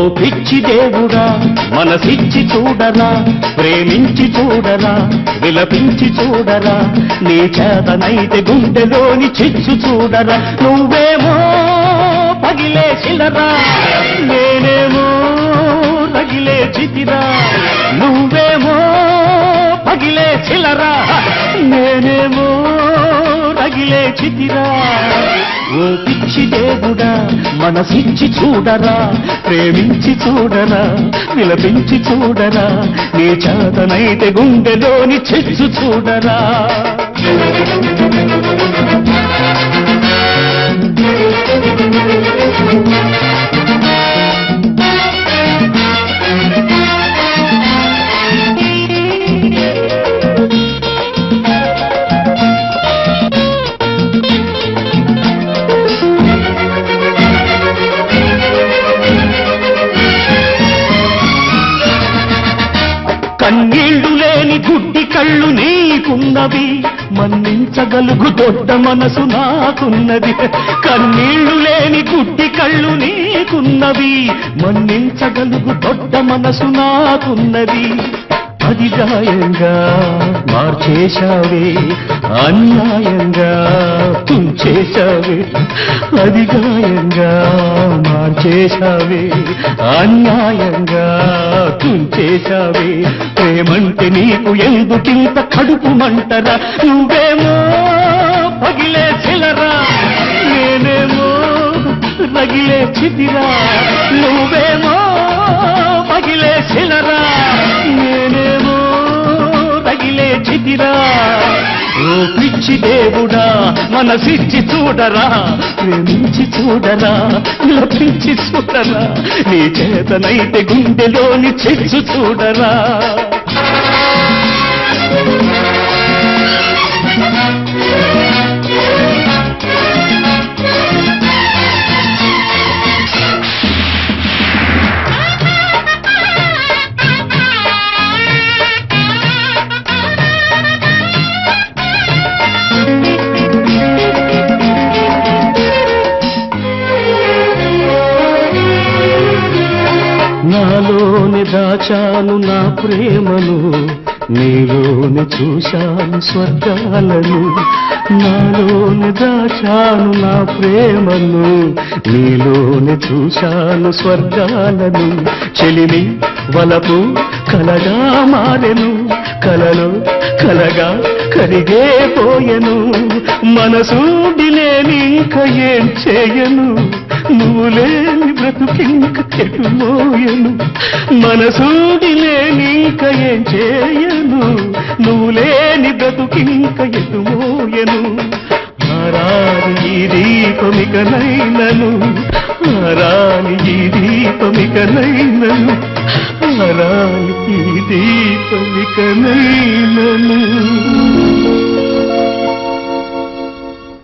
పిచ్చి దేవుడా మనసిచ్చి చూడరా ప్రేమించి చూడరా విలపించి చూడరా నీ చేతనైతే గుండెలోని చిచ్చు చూడరా నువ్వేమో పగిలే శిలరా నేనేమో రగిలే చితిరా నువ్వేమో పగిలే చిలరా నేనేమో రగిలే చితిరా ఓ పిచ్చి దేవుడా మనసిచ్చి చూడరా ప్రేమించి చూడరా విలపించి చూడరా నీ చేతనైతే గుండెలోని చెచ్చు చూడరా కన్నీళ్లు లేని గుడ్డి కళ్ళు నీకున్నవి మన్నించగలుగు దొడ్డ మనసు నాకున్నది కన్నీళ్లు లేని గుడ్డి కళ్ళు నీకున్నవి మన్నించగలుగు దొడ్డ మనసు నాకున్నది అది గాయంగా మార్చేశావే అన్యాయంగా తుంచేశావే అది గాయంగా మార్చేశావే అన్యాయంగా తుంచేశావే ప్రేమంటే నీకు ఎందుకింత కడుపు మంటరా నువ్వేమో పగిలే చిలరా నేనేమో రగిలే చితిరా నువ్వేమో పగిలే చిలరా నేనేమో రగిలే చితిరా ఓ పిచ్చి దేవుడా మనసిచ్చి చూడరా ప్రేమించి చూడరా లపించి చూడరా నీ చేతనైతే గుండెలోని చెచ్చు చూడరా నాలోని దాచాను నా ప్రేమను నీలోని చూశాను స్వర్గాలను నాలోని దాచాను నా ప్రేమను నీలోని చూశాను స్వర్గాలను చెలిమి వలపు కలగా మారెను కలలో కలగా కరిగే పోయెను మనసు లేని ఇంక ఏం చేయను నువ్వు లేని బ్రతుకింక ఎటుమోయను మనసూడి లేని ఇంక ఏం చేయను నువ్వు లేని బ్రతుకింక ఎటుమోయను ఆరాలి ఈ దీపమికనైనను ఆరాలి ఈ దీపమికనైనను ఆరాలి ఈ దీపమికనైనను